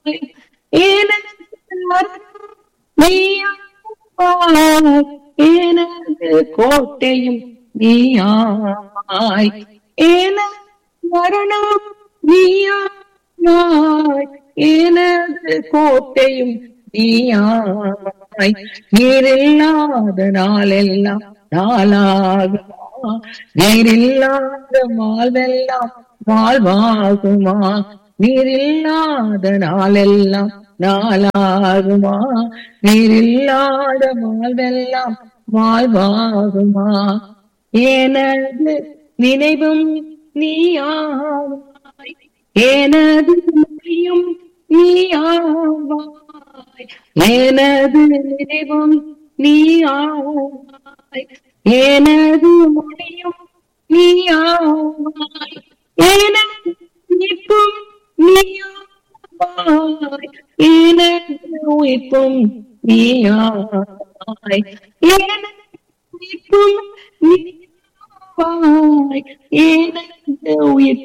எனது மரணம் நீயாவாய் எனது கோட்டையும் நீயாய் எனது மரணம் நீயாய் எனது கோட்டையும் நீயாய் நீரில்லாத நாளெல்லாம் நாளாகுமா நீரில்லாத வாழ்வெல்லாம் வாழ்வாகுமா நீரில்லாத நாளெல்லாம் நாளாகுமா நீரில்லாத வாழ்வெல்லாம் வாழ்வாகுமா எனது நினைவும் நீயாவாய் எனது மொழியும் நீயாவாய் எனது நினைவும் நீயாவாய் எனது மொழியும் நீயாவாய் எனது நிற்பும் நீயாவாய் எனது உயிர்ப்பும் நீயாவாய் எனது நிற்பும் நீயாவாய் எனது உயிர்